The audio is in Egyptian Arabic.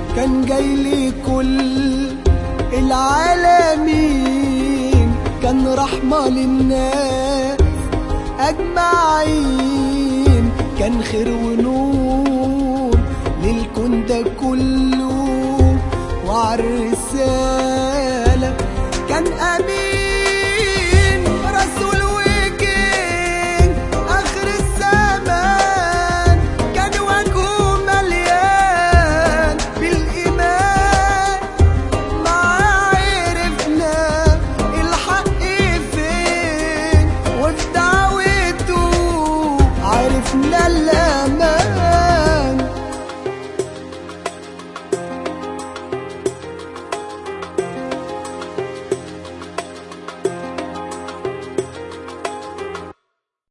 كان جاي لي كل العالمين كان رحمة للناس أجمعين كان خير ونور للكون ده كله وعالرسالة كان أمين رسول وكين آخر الزمان كان وجهه مليان بالإيمان ما عرفنا الحق فين وفي دعوته عرفنا اللي